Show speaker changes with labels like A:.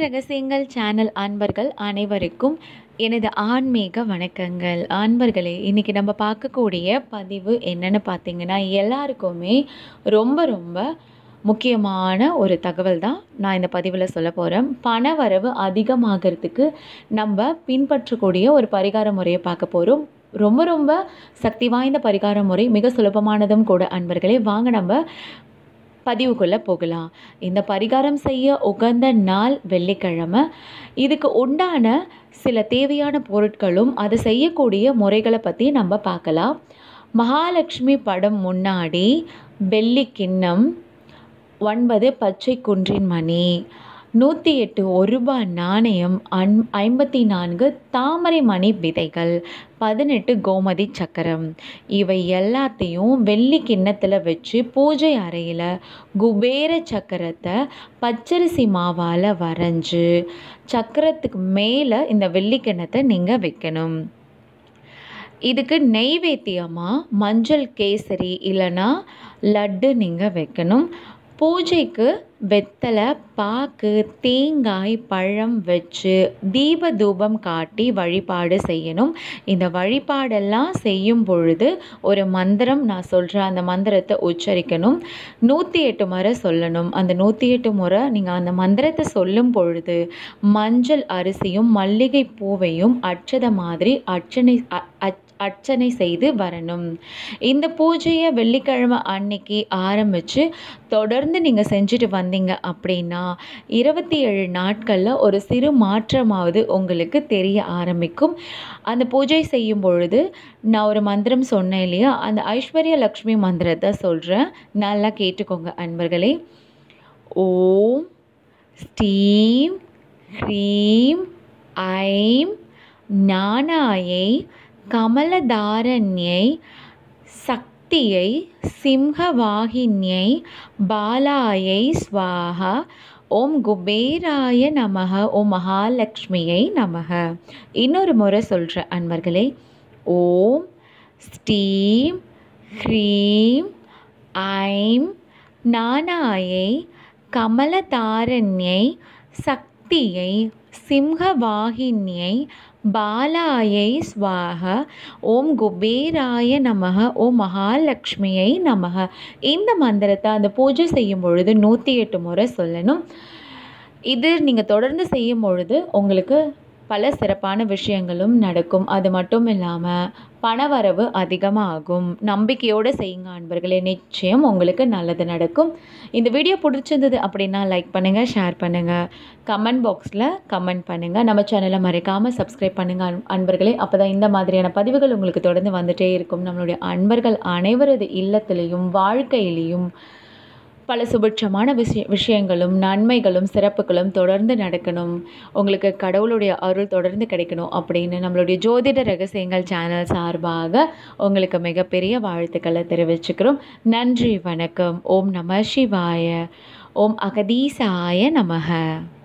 A: ரகசியங்கள் சேனல் அன்பர்கள் அனைவருக்கும் எனது ஆன்மீக வணக்கங்கள் அன்பர்களே இன்றைக்கி நம்ம பார்க்கக்கூடிய பதிவு என்னன்னு பார்த்தீங்கன்னா எல்லாருக்குமே ரொம்ப ரொம்ப முக்கியமான ஒரு தகவல் தான் நான் இந்த பதிவில் சொல்ல போகிறேன் பண வரவு அதிகமாகிறதுக்கு நம்ம பின்பற்றக்கூடிய ஒரு பரிகார முறையை பார்க்க போகிறோம் ரொம்ப ரொம்ப சக்தி வாய்ந்த பரிகார முறை மிக சுலபமானதும் கூட அன்பர்களே வாங்க நம்ம பதிவுக்குள்ளே போகலாம் இந்த பரிகாரம் செய்ய உகந்த நாள் வெள்ளிக்கிழமை இதுக்கு உண்டான சில தேவையான பொருட்களும் அதை செய்யக்கூடிய முறைகளை பற்றி நம்ம பார்க்கலாம் மகாலட்சுமி படம் முன்னாடி வெள்ளி கிண்ணம் ஒன்பது பச்சை குன்றின் மணி நூற்றி எட்டு ஒரு ரூபாய் நாணயம் அன் ஐம்பத்தி நான்கு தாமரை மணி விதைகள் பதினெட்டு கோமதி சக்கரம் இவை எல்லாத்தையும் வெள்ளி கிண்ணத்தில் வச்சு பூஜை அறையில் குபேர சக்கரத்தை பச்சரிசி மாவால் வரைஞ்சு சக்கரத்துக்கு மேலே இந்த வெள்ளி கிண்ணத்தை நீங்கள் வைக்கணும் இதுக்கு நெய்வேத்தியமாக மஞ்சள் கேசரி இல்லைன்னா லட்டு நீங்கள் வைக்கணும் பூஜைக்கு வெத்தலை பாக்கு தேங்காய் பழம் வச்சு தீப தூபம் காட்டி வழிபாடு செய்யணும் இந்த வழிபாடெல்லாம் செய்யும் பொழுது ஒரு மந்திரம் நான் சொல்கிறேன் அந்த மந்திரத்தை உச்சரிக்கணும் நூற்றி எட்டு முறை சொல்லணும் அந்த நூற்றி எட்டு முறை நீங்கள் அந்த மந்திரத்தை சொல்லும் பொழுது மஞ்சள் அரிசியும் மல்லிகை பூவையும் அச்சத மாதிரி அர்ச்சனை அச் அர்ச்சனை செய்து வரணும் இந்த பூஜையை வெள்ளிக்கிழமை அன்னைக்கு ஆரம்பித்து தொடர்ந்து நீங்கள் செஞ்சுட்டு வந்தீங்க அப்படின்னா இருபத்தி ஏழு நாட்களில் ஒரு சிறு மாற்றமாவது உங்களுக்கு தெரிய ஆரம்பிக்கும் அந்த பூஜை செய்யும் பொழுது நான் ஒரு மந்திரம் சொன்னேன் இல்லையா அந்த ஐஸ்வர்ய லக்ஷ்மி மந்திரத்தை சொல்கிறேன் நல்லா கேட்டுக்கோங்க அன்பர்களே ஓம் ஸ்டீம் ஹ்ரீம் ஐம் ஞானாயை கமலதாரண்யை சக்தியை சிம்ஹவாகின்யை பாலாயை ஸ்வாஹா ஓம் குபேராய நமக ஓம் மகாலட்சுமியை நமக இன்னொரு முறை சொல்கிற அன்பர்களே ஓம் ஸ்டீம் ஹ்ரீம் ஐம் நானாயை கமலதாரண்யை சக்தியை சிம்ஹவாகின்யை பாலாயை ஸ்வாக ஓம் குபேராய நமக ஓம் மகாலட்சுமியை நமக இந்த மந்திரத்தை அந்த பூஜை செய்யும் பொழுது நூற்றி எட்டு முறை சொல்லணும் இது நீங்கள் தொடர்ந்து செய்யும் பொழுது உங்களுக்கு பல சிறப்பான விஷயங்களும் நடக்கும் அது மட்டும் இல்லாமல் பணவரவு அதிகமாகும் நம்பிக்கையோடு செய்யுங்க அன்பர்களே நிச்சயம் உங்களுக்கு நல்லது நடக்கும் இந்த வீடியோ பிடிச்சிருந்தது அப்படின்னா லைக் பண்ணுங்கள் ஷேர் பண்ணுங்கள் கமெண்ட் பாக்ஸில் கமெண்ட் பண்ணுங்கள் நம்ம சேனலை மறைக்காமல் சப்ஸ்கிரைப் பண்ணுங்கள் அன்பர்களே அப்போ தான் இந்த மாதிரியான பதிவுகள் உங்களுக்கு தொடர்ந்து வந்துகிட்டே இருக்கும் நம்மளுடைய அன்பர்கள் அனைவரது இல்லத்திலையும் வாழ்க்கையிலையும் பல சுபிட்சமான விஷய விஷயங்களும் நன்மைகளும் சிறப்புகளும் தொடர்ந்து நடக்கணும் உங்களுக்கு கடவுளுடைய அருள் தொடர்ந்து கிடைக்கணும் அப்படின்னு நம்மளுடைய ஜோதிட ரகசியங்கள் சேனல் சார்பாக உங்களுக்கு மிகப்பெரிய வாழ்த்துக்களை தெரிவிச்சுக்கிறோம் நன்றி வணக்கம் ஓம் நம சிவாய ஓம் அகதீசாய நமக